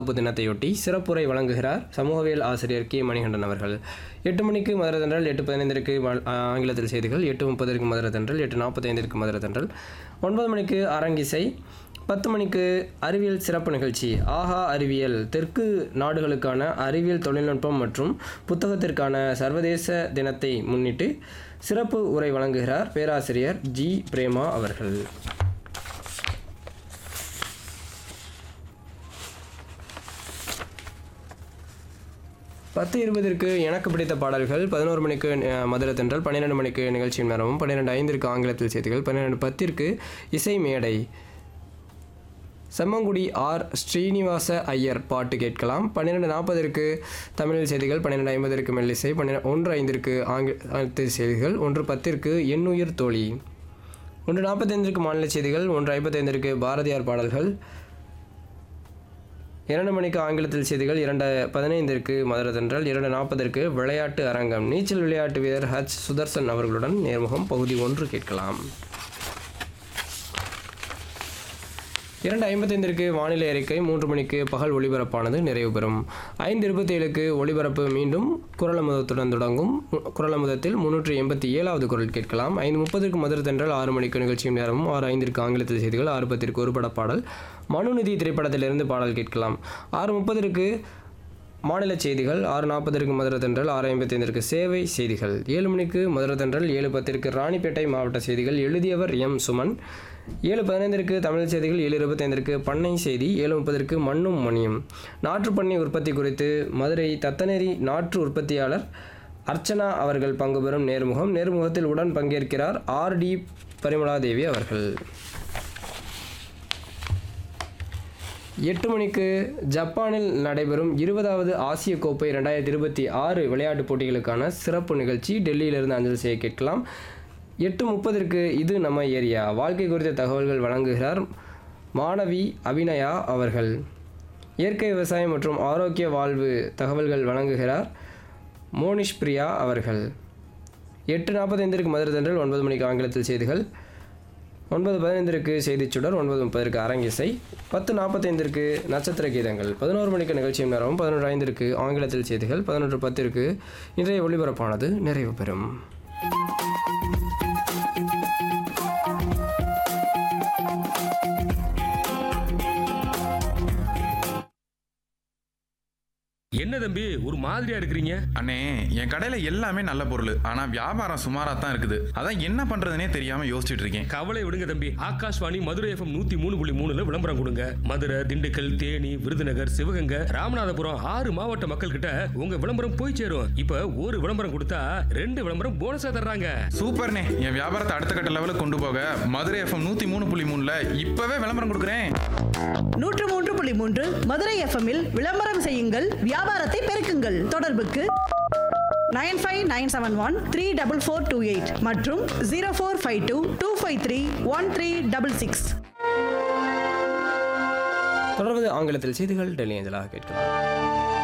வகுப்பு தினத்தையொட்டி சிறப்புரை வழங்குகிறார் சமூகவியல் ஆசிரியர் கே மணிகண்டன் அவர்கள் எட்டு மணிக்கு மதுரதன்றல் எட்டு பதினைந்திற்கு வ- ஆங்கிலத்தில் செய்திகள் எட்டு முப்பதற்கு மதுரதன்றல் எட்டு நாற்பத்தைந்திற்கு மதுரதன்றல் ஒன்பது மணிக்கு அரங்கிசை பத்து மணிக்கு அறிவியல் சிறப்பு நிகழ்ச்சி ஆஹா அறிவியல் தெற்கு நாடுகளுக்கான அறிவியல் தொழில்நுட்பம் மற்றும் புத்தகத்திற்கான சர்வதேச தினத்தை முன்னிட்டு சிறப்பு உரை வழங்குகிறார் பேராசிரியர் ஜி பிரேமா அவர்கள் பத்து இருபதிற்கு எனக்கு பிடித்த பாடல்கள் பதினோரு மணிக்கு அஹ், மதுரை தென்றல் பன்னிரெண்டு மணிக்கு நிகழ்ச்சியின் நேரமும் பன்னிரெண்டு ஐந்திற்கு ஆங்கிலத்தில் செய்திகள் பன்னிரெண்டு பத்திற்கு இசை மேடை செம்மங்குடி ஆர் ஸ்ரீனிவாச ஐயர் பாட்டு கேட்கலாம் பன்னிரெண்டு நாற்பதற்கு தமிழில் செய்திகள் பன்னிரெண்டு ஐம்பதற்கு மெல்லிசை பன்னிரெண்டு ஒன்று ஐந்திற்கு ஆங்கிலத்தில் செய்திகள் ஒன்று பத்திற்கு எண்ணுயிர் தோழி ஒன்று நாற்பத்தைந்திற்கு மாநில செய்திகள் ஒன்று ஐம்பத்தைந்திற்கு பாரதியார் பாடல்கள் இரண்டு மணிக்கு ஆங்கிலத்தில் செய்திகள் இரண்டு பதினைந்திற்கு மதுரதன்றல் இரண்டு நாற்பதற்கு விளையாட்டு அரங்கம் நீச்சல் விளையாட்டு வீரர் ஹச் சுதர்சன் அவர்களுடன் நேர்முகம் பகுதி ஒன்று கேட்கலாம் இரண்டு ஐம்பத்தைந்திற்கு வானிலை அறிக்கை மூன்று மணிக்கு பகல் ஒளிபரப்பானது நிறைவு பெறும் ஐந்து இருபத்தி ஏழுக்கு ஒளிபரப்பு மீண்டும் குரலமுதத்துடன் தொடங்கும் குரலமுதத்தில் முன்னூற்றி எண்பத்தி ஏழாவது குரல் கேட்கலாம் ஐந்து முப்பதுக்கு மதுரை தென்றல் ஆறு மணிக்கு நிகழ்ச்சியும் நேரமும் ஆறு ஐந்திற்கு ஆங்கிலத்தில் செய்திகள் ஆறு பத்திற்கு ஒரு பட பாடல் மனுநிதி திரைப்படத்திலிருந்து பாடல் கேட்கலாம் ஆறு முப்பதற்கு மாநில செய்திகள் ஆறு நாற்பதற்கு மதுரை தென்றல் ஆறு ஐம்பத்தைந்திற்கு சேவை செய்திகள் ஏழு மணிக்கு மதுரை தென்றல் ஏழு பத்திற்கு ராணிப்பேட்டை மாவட்ட செய்திகள் எழுதியவர் எம் சுமன் ஏழு பதினைந்திற்கு தமிழ் செய்திகள் ஏழு இருபத்தைந்திற்கு பண்ணை செய்தி ஏழு முப்பதற்கு மண்ணும் மணியும் நாற்று பண்ணை உற்பத்தி குறித்து மதுரை தத்தநேரி நாற்று உற்பத்தியாளர் அர்ச்சனா அவர்கள் பங்கு பெறும் நேர்முகம் நேர்முகத்தில் உடன் பங்கேற்கிறார் ஆர் டி பரிமளாதேவி அவர்கள் எட்டு மணிக்கு ஜப்பானில் நடைபெறும் இருபதாவது ஆசிய கோப்பை ரெண்டாயிரத்தி இருபத்தி ஆறு விளையாட்டுப் போட்டிகளுக்கான சிறப்பு நிகழ்ச்சி டெல்லியிலிருந்து அஞ்சல் செய்ய கேட்கலாம் எட்டு முப்பதற்கு இது நம்ம ஏரியா வாழ்க்கை குறித்த தகவல்கள் வழங்குகிறார் மாணவி அபிநயா அவர்கள் இயற்கை விவசாயம் மற்றும் ஆரோக்கிய வாழ்வு தகவல்கள் வழங்குகிறார் மோனிஷ் பிரியா அவர்கள் எட்டு நாற்பத்தைந்திற்கு மதுரை தென்றல் ஒன்பது மணிக்கு ஆங்கிலத்தில் செய்திகள் ஒன்பது பதினைந்திற்கு செய்திச் சுடர் ஒன்பது முப்பதற்கு அரங்கிசை பத்து நாற்பத்தைந்திற்கு நட்சத்திர கீதங்கள் பதினோரு மணிக்கு நிகழ்ச்சியும் நேரம் பதினொன்று ஐந்திற்கு ஆங்கிலத்தில் செய்திகள் பதினொன்று பத்திற்கு இன்றைய ஒளிபரப்பானது நிறைவு பெறும் என்ன தம்பி ஒரு மாதிரியா இருக்கிறீங்க அண்ணே என் கடையில எல்லாமே நல்ல பொருள் ஆனா வியாபாரம் சுமாரா தான் இருக்குது அதான் என்ன பண்றதுனே தெரியாம யோசிச்சுட்டு இருக்கேன் கவலை விடுங்க தம்பி ஆகாஷ்வாணி மதுரை எஃப்எம் நூத்தி மூணு புள்ளி மூணுல விளம்பரம் கொடுங்க மதுரை திண்டுக்கல் தேனி விருதுநகர் சிவகங்கை ராமநாதபுரம் ஆறு மாவட்ட மக்கள் கிட்ட உங்க விளம்பரம் போய் சேரும் இப்ப ஒரு விளம்பரம் கொடுத்தா ரெண்டு விளம்பரம் போனஸா தர்றாங்க சூப்பர்ண்ணே என் வியாபாரத்தை அடுத்த கட்ட லெவலுக்கு கொண்டு போக மதுரை எஃப்எம் நூத்தி மூணு புள்ளி மூணுல இப்பவே விளம்பரம் கொடுக்குறேன் நூற்று மூன்று புள்ளி மூன்று மதுரை எஃப்எம்மில் விளம்பரம் செய்யுங்கள் வியாபாரத்தை பெருக்குங்கள் தொடர்புக்கு nine five nine seven one three double four two eight மற்றும் zero four five two two five three one three double six தொடர்வது ஆங்கிலத்தில் செய்திகள் டெல்லி அஞ்சலாக கேட்கலாம்